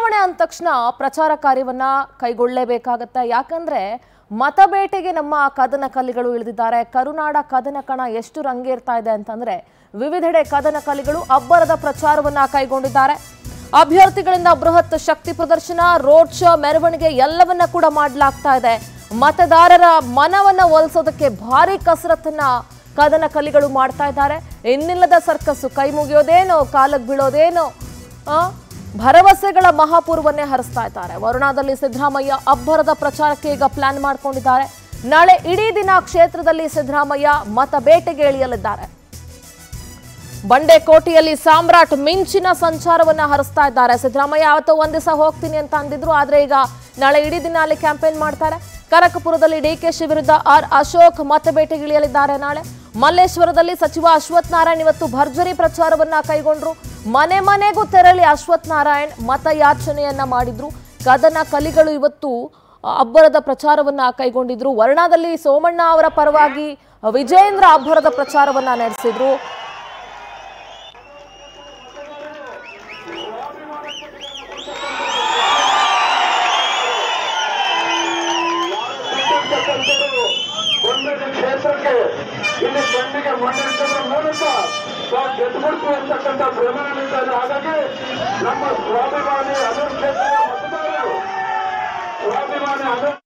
ಚುನಾವಣೆ ಅಂದ ತಕ್ಷಣ ಪ್ರಚಾರ ಕಾರ್ಯವನ್ನ ಕೈಗೊಳ್ಳಲೇಬೇಕಾಗತ್ತೆ ಯಾಕಂದ್ರೆ ಮತಬೇಟೆಗೆ ನಮ್ಮ ಕದನ ಕಲಿಗಳು ಇಳಿದಿದ್ದಾರೆ ಕರುನಾಡ ಕದನ ಕಣ ಎಷ್ಟು ರಂಗೇರ್ತಾ ಇದೆ ಅಂತಂದ್ರೆ ವಿವಿಧೆಡೆ ಕದನ ಕಲಿಗಳು ಅಬ್ಬರದ ಪ್ರಚಾರವನ್ನ ಕೈಗೊಂಡಿದ್ದಾರೆ ಅಭ್ಯರ್ಥಿಗಳಿಂದ ಬೃಹತ್ ಶಕ್ತಿ ಪ್ರದರ್ಶನ ರೋಡ್ ಶೋ ಮೆರವಣಿಗೆ ಎಲ್ಲವನ್ನ ಕೂಡ ಮಾಡಲಾಗ್ತಾ ಇದೆ ಮತದಾರರ ಮನವನ್ನ ಒಲಿಸೋದಕ್ಕೆ ಭಾರಿ ಕಸರತ್ತನ್ನ ಕದನ ಕಲಿಗಳು ಮಾಡ್ತಾ ಇದ್ದಾರೆ ಇನ್ನಿಲ್ಲದ ಸರ್ಕಸ್ಸು ಕೈ ಮುಗಿಯೋದೇನೋ ಕಾಲಕ್ಕೆ ಬೀಳೋದೇನೋ ಆ, ಭರವಸೆಗಳ ಮಹಾಪೂರ್ವನ್ನೇ ಹರಿಸ್ತಾ ಇದ್ದಾರೆ ವರುಣಾದಲ್ಲಿ ಸಿದ್ದರಾಮಯ್ಯ ಅಬ್ಬರದ ಪ್ರಚಾರಕ್ಕೆ ಈಗ ಪ್ಲಾನ್ ಮಾಡ್ಕೊಂಡಿದ್ದಾರೆ ನಾಳೆ ಇಡೀ ದಿನ ಕ್ಷೇತ್ರದಲ್ಲಿ ಸಿದ್ದರಾಮಯ್ಯ ಮತ ಬೇಟೆಗೆ ಇಳಿಯಲಿದ್ದಾರೆ ಬಂಡೆಕೋಟೆಯಲ್ಲಿ ಸಾಮ್ರಾಟ್ ಮಿಂಚಿನ ಸಂಚಾರವನ್ನ ಹರಿಸ್ತಾ ಇದ್ದಾರೆ ಸಿದ್ದರಾಮಯ್ಯ ಅವತ್ತು ಒಂದ್ ದಿವಸ ಹೋಗ್ತೀನಿ ಅಂತ ಅಂದಿದ್ರು ಆದ್ರೆ ಈಗ ನಾಳೆ ಇಡೀ ದಿನ ಅಲ್ಲಿ ಕ್ಯಾಂಪೇನ್ ಮಾಡ್ತಾರೆ ಕನಕಪುರದಲ್ಲಿ ಡಿಕೆಶಿ ವಿರುದ್ಧ ಆರ್ ಅಶೋಕ್ ಮತಬೇಟೆಗೆ ಇಳಿಯಲಿದ್ದಾರೆ ನಾಳೆ ಮಲ್ಲೇಶ್ವರದಲ್ಲಿ ಸಚಿವ ಅಶ್ವಥ್ ನಾರಾಯಣ್ ಇವತ್ತು ಭರ್ಜರಿ ಪ್ರಚಾರವನ್ನ ಕೈಗೊಂಡ್ರು ಮನೆ ಮನೆಗೂ ತೆರಳಿ ಅಶ್ವಥ್ ನಾರಾಯಣ್ ಮತಯಾಚನೆಯನ್ನ ಮಾಡಿದ್ರು ಕದನ ಕಲಿಗಳು ಇವತ್ತು ಅಬ್ಬರದ ಪ್ರಚಾರವನ್ನ ಕೈಗೊಂಡಿದ್ರು ವರ್ಣಾದಲ್ಲಿ ಸೋಮಣ್ಣ ಅವರ ಪರವಾಗಿ ವಿಜೇಂದ್ರ ಅಬ್ಬರದ ಪ್ರಚಾರವನ್ನ ನಡೆಸಿದ್ರು ಇರ್ತಕ್ಕಂಥದ್ದು ಒಂದೊಂದು ಕ್ಷೇತ್ರಕ್ಕೆ ಇಲ್ಲಿ ಕಣ್ಣಿಗೆ ಮಣ್ಣಿರ್ತದ್ರ ಮೂಲಕ ನಾವು ಗೆದ್ದುಬಿಡ್ತೀವಿ ಅಂತಕ್ಕಂಥ ಭ್ರಮಣವಿದ್ದಾರೆ ಹಾಗಾಗಿ ನಮ್ಮ ಸ್ವಾಭಿಮಾನಿ ಅನುರ್ ಕ್ಷೇತ್ರದ ಮತದಾರರು ಸ್ವಾಭಿಮಾನಿ ಅನುರ್